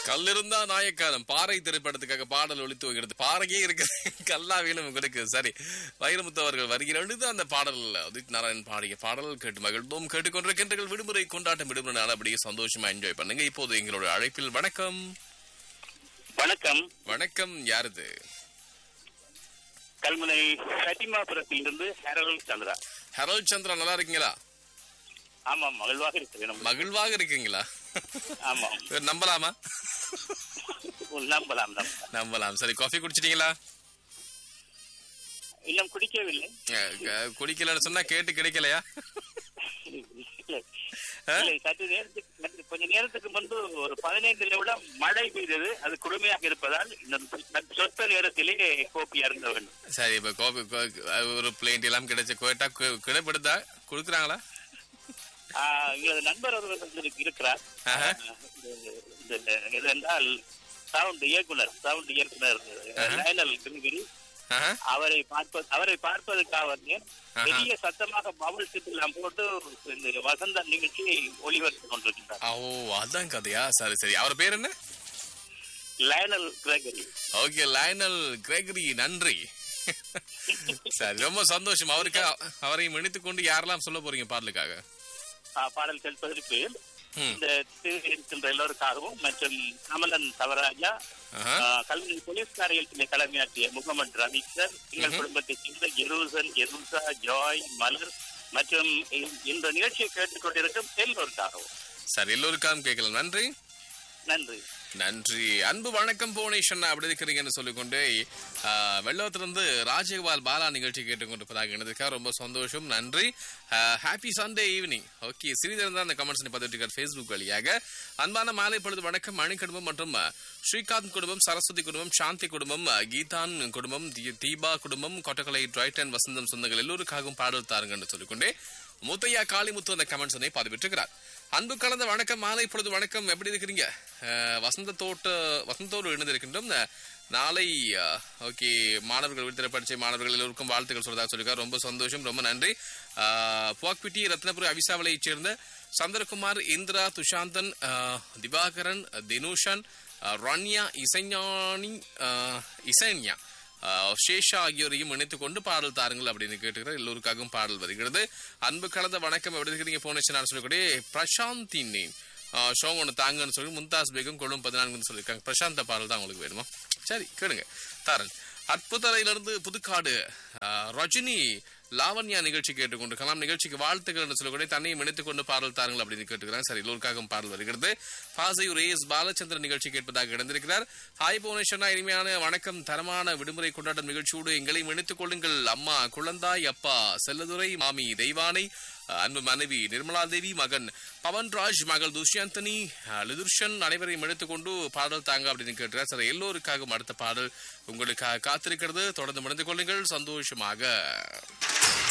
கல்லிருந்தா நாயக்காலம் பாறை திரைப்படத்துக்காக பாடல் ஒழித்து வைக்கிறது பாறையே இருக்கு கல்லா வேணும் உங்களுக்கு சரி வைரமுத்து அவர்கள் வருகிறது அந்த பாடல் உதித் நாராயண் பாடிய பாடல் கேட்டு மகிழ்ந்தோம் கேட்டுக்கொண்டிருக்கின்றீர்கள் விடுமுறை கொண்டாட்டம் விடுமுறை நாள் அப்படியே சந்தோஷமா என்ஜாய் பண்ணுங்க இப்போது எங்களோட அழைப்பில் வணக்கம் வணக்கம் வணக்கம் யாருது கல்முனை சட்டிமாபுரத்தில் இருந்து ஹேரல் சந்திரா ஹரோல் சந்திரா நல்லா இருக்கீங்களா ஆமாம் மகிழ்வாக இருக்கிறேன் மகிழ்வாக இருக்கீங்களா ஆமாம் நம்பலாமா நம்பலாம் நம்பலாம் நம்பலாம் சரி காஃபி குடிச்சிட்டீங்களா இன்னும் குடிக்கவில்லை அஹ், அஹ், குடிக்கலன்னு சொன்னா கேட்டு கிடைக்கலையா இல்லை. இல்லை, சற்று நேரத்துக்கு சற்று கொஞ்ச நேரத்துக்கு முன்பு ஒரு பதினைந்து நிமிடம் மழை பெய்தது அது குளுமையாக இருப்பதால் இந்த சொத்த நேரத்திலே கோப்பி அருந்த வேண்டும் சரி இப்ப கோபி கோ- ஒரு பிளேண்ட் எல்லாம் கிடைச்ச கேட்டா கு- கிடைப்படுதா கொடுக்குறாங்களா ஆஹ், எங்களது நண்பர் ஒருவர் வந்து இருக்கிறார் ஆஹா. இந்த- இந்த- இது என்றால் சவுண்ட் இயக்குனர் சவுண்ட் இயக்குனர் லயனல் கிருகிரி ஆஹா. அவரை பார்ப்பது அவரை பார்ப்பதற்காக வந்தேன் ஆஹா. பெரிய சத்தமாக பவல் சிப்பிலாம் போட்டு இந்த வசந்த நிகழ்ச்சியை ஒளிபரப்பு கொண்டிருக்கின்றார் ஓ அதான் கதையா சரி சரி அவர் பேர் என்ன Lionel Gregory okay Lionel Gregory நன்றி சரி ரொம்ப சந்தோஷம் அவருக்கு அவரையும் இணைத்துக் கொண்டு யாரெல்லாம் சொல்ல போறீங்க பாடலுக்காக ஆ, பாடல் கேட்பதற்கு ம். இந்த தீவில் இருக்கின்ற எல்லோருக்காகவும் மற்றும் கமலன் தவராஜா ஆஹா. ஆ, கல்வி போலீஸ் காரியத்திலே கடமையாற்றிய முகமது ரவிசர் எங்கள் குடும்பத்தைச் சேர்ந்த எருசன் எருசா ஜாய் மலர் மற்றும் இ- இந்த நிகழ்ச்சியை கேட்டுக்கொண்டிருக்கும் எல்லோருக்காகவும் சரி எல்லோருக்காகவும் கேட்கலாம் நன்றி நன்றி நன்றி அன்பு வணக்கம் புவனேஸ்வரன் அப்படி இருக்கிறீங்கன்னு சொல்லிக்கொண்டு ஆஹ், வெள்ளத்திலிருந்து ராஜகோபால் பாலா நிகழ்ச்சி கேட்டுக்கொண்டிருப்பதாக இருந்ததுக்காக ரொம்ப சந்தோஷம் நன்றி ஹாப்பி சண்டே ஈவினிங் ஓகே சிறிதரம் தான் அந்த கமெண்ட்ஸ் பார்த்துட்டு இருக்கார் ஃபேஸ்புக் வழியாக அன்பான மாலை பொழுது வணக்கம் மணி குடும்பம் மற்றும் அஹ், ஸ்ரீகாந்த் குடும்பம் சரஸ்வதி குடும்பம் சாந்தி குடும்பம் அஹ், கீதான் குடும்பம் தி- தீபா குடும்பம் கொட்டக்கலை ட்ரைட்டன் வசந்தம் சொந்தங்கள் எல்லோருக்காகவும் பாடல் தாருங்கன்னு சொல்லிக்கொண்டே முத்தையா காளிமுத்து அந்த கமெண்ட்ஸனை பதிவிட்டிருக்கிறார் அன்பு கலந்த வணக்கம் மாலை பொழுது வணக்கம் எப்படி இருக்கிறீங்க அஹ், வசந்த தோட்ட வசந்தோடு இணைந்திருக்கின்றோம் அஹ், நாளை ஓகே மாணவர்கள் விடுதலை படிச்ச மாணவர்கள் எல்லோருக்கும் வாழ்த்துக்கள் சொல்றதா சொல்லிருக்காரு ரொம்ப சந்தோஷம் ரொம்ப நன்றி புவாக்பிட்டி ரத்னபுரி அவிசாவளையைச் சேர்ந்த சந்திரகுமார் இந்திரா துஷாந்தன் அஹ், திவாகரன் தினுஷன் அஹ், ரன்யா இசைஞானி அஹ், இசைன்யா ஆஹ் ஷேஷா ஆகியோரையும் இணைத்துக் கொண்டு பாடல் தாருங்கள் அப்படின்னு கேட்டுக்கிறார் எல்லோருக்காகவும் பாடல் வருகிறது அன்பு கலந்த வணக்கம் எப்படி இருக்கிறீங்க போனேஷன் நான் சொல்லக்கூடிய பிரசாந்தி நேம் ஷோங் ஒன்று தாங்கன்னு சொல்லி மும்தாஸ் பேகம் கொள்ளும் பதினான்குன்னு சொல்லியிருக்காங்க பிரசாந்த பாடல் தான் உங்களுக்கு வேணுமா சரி கேளுங்க தாரன் அற்புதரையிலிருந்து புதுக்காடு ஆஹ் ரஜினி லாவண்யா நிகழ்ச்சி கேட்டுக்கொண்டிருக்கலாம் நிகழ்ச்சிக்கு வாழ்த்துக்கள் என்று சொல்லக்கூடிய தன்னையும் இணைத்துக் கொண்டு பாடல் தாருங்கள் அப்படின்னு கேட்டுக்கிறாங்க சரி எல்லோருக்காகவும் பாடல் வருகிறது பாசையூர் ஏஎஸ் பாலச்சந்திரன் நிகழ்ச்சி கேட்பதாக இணைந்திருக்கிறார் ஹாய் புவனேஸ்வரனா இனிமையான வணக்கம் தரமான விடுமுறை கொண்டாட்டம் நிகழ்ச்சியோடு எங்களையும் இணைத்துக் கொள்ளுங்கள் அம்மா குழந்தாய் அப்பா செல்லதுரை மாமி தெய்வானை அன்பு மனைவி நிர்மலா தேவி மகன் பவன்ராஜ் மகள் துஷ்யந்தனி லிதுர்ஷன் அனைவரையும் எடுத்துக் கொண்டு பாடல் தாங்க அப்படின்னு கேட்டுறார் சார் எல்லோருக்காகவும் அடுத்த பாடல் உங்களுக்காக காத்திருக்கிறது தொடர்ந்து முடிந்து கொள்ளுங்கள் சந்தோஷமாக